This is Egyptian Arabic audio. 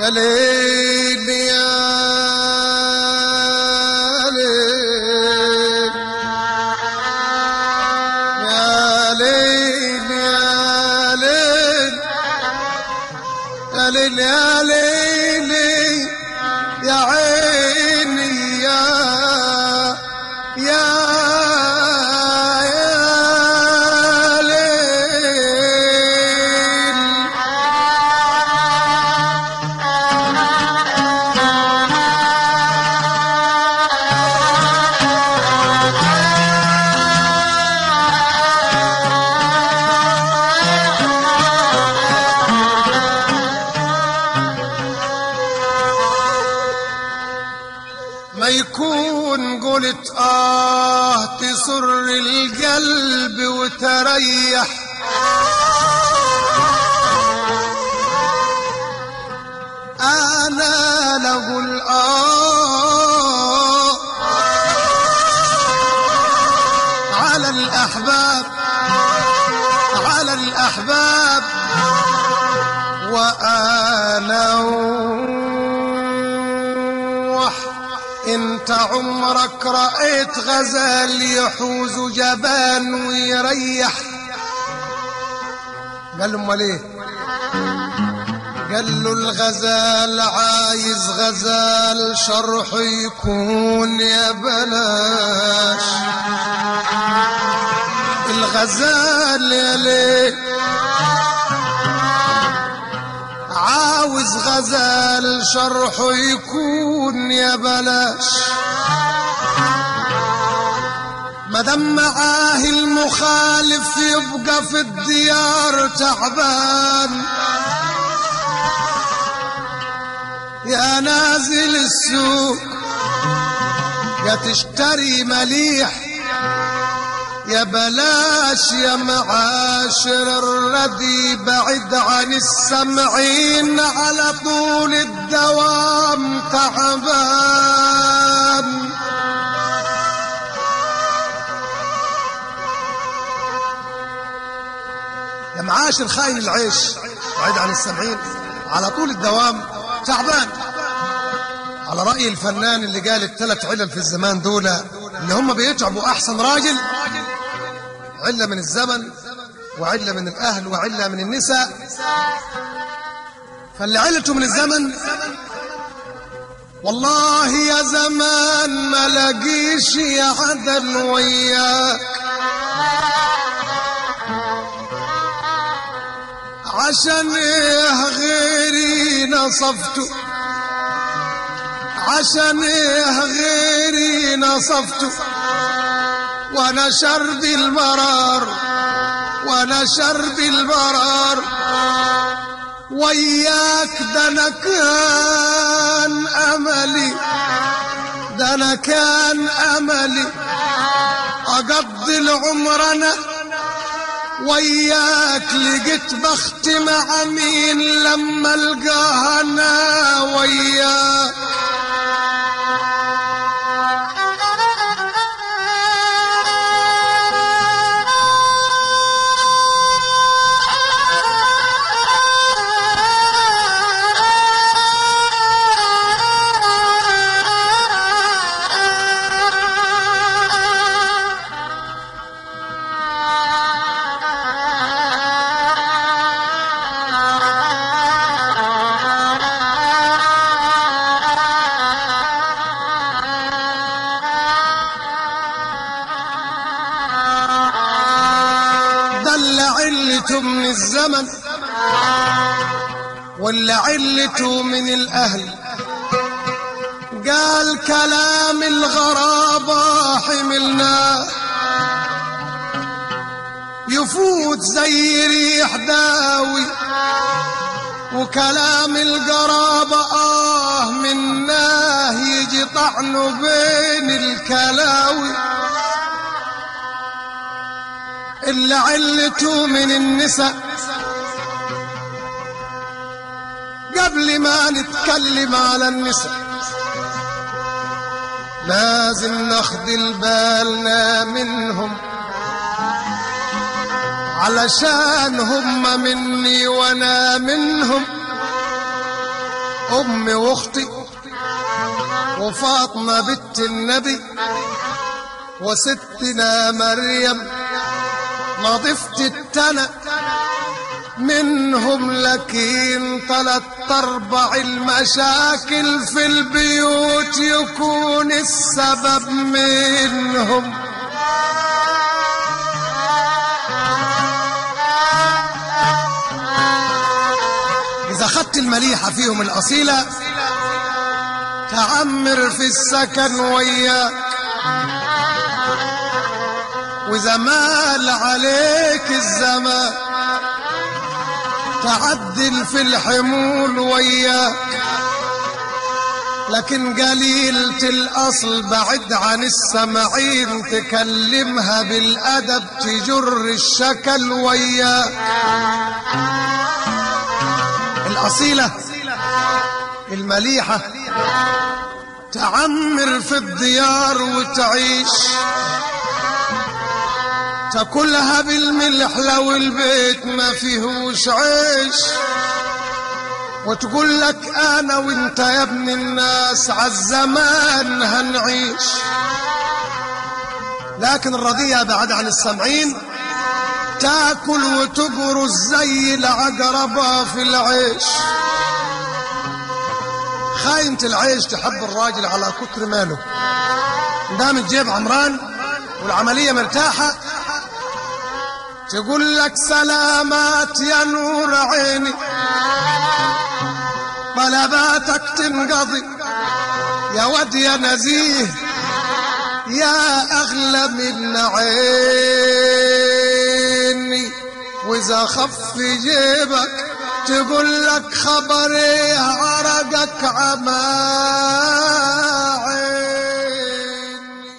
يا ليل يا ليل يا ليل يا ليل يا ليل يا ليل يا عيني يا يا يا ليل ما يكون قلت آه تسر القلب وتريح أنا لقول آه على الأحباب على الأحباب وأنا وح انت عمرك رأيت غزال يحوز جبان ويريح قال له امال ايه قال له الغزال عايز غزال شرحه يكون يا بلاش الغزال يا ليه عاوز غزال شرحه يكون يا بلاش مدام معاه المخالف يبقى في الديار تعبان يا نازل السوق يا تشتري مليح يا بلاش يا معاشر الردي بعد عن السمعين على طول الدوام تعبان يا معاشر خاين العيش بعيد عن السمعين على طول الدوام تعبان على رأي الفنان اللي قال الثلاث علل في الزمان دول اللي هم بيتعبوا أحسن راجل علة من الزمن وعلة من الأهل وعلة من النساء فاللي علته من الزمن والله يا زمان ما لاقيش يا عدل وياك عشان ايه غيري نصفته عشان ايه غيري نصفته وانا شرب المرار وانا شرب المرار وياك ده انا كان املي ده انا كان املي اقضي العمر انا وياك لقيت بخت مع مين لما القاها انا وياك ده اللي علته من الزمن واللي علته من الأهل قال كلام الغرابة حملناه يفوت زي ريح داوي وكلام القرابة آه مناه يجي طعنه بين الكلاوي اللي علته من النساء قبل ما نتكلم على النساء لازم ناخد بالنا منهم علشان هم مني وانا منهم امي واختي وفاطمه بنت النبي وستنا مريم نظفت التنى منهم لكن تلات ارباع المشاكل في البيوت يكون السبب منهم اذا خدت المليحة فيهم الاصيلة تعمر في السكن وياك واذا مال عليك الزمان تعدل في الحمول وياك لكن قليلة الأصل بعد عن السمعين تكلمها بالأدب تجر الشكل وياك الأصيلة المليحة تعمر في الديار وتعيش تاكلها بالملح لو البيت ما فيهوش عيش وتقول لك انا وانت يا ابن الناس عالزمان هنعيش لكن الرضية بعد عن السمعين تاكل وتقرص زي العقربة في العيش خاينة العيش تحب الراجل على كتر ماله دام الجيب عمران والعملية مرتاحة تقول لك سلامات يا نور عيني طلباتك تنقضي يا ود يا نزيه يا أغلى من عيني وإذا خف جيبك تقول لك خبر ايه عرقك عمال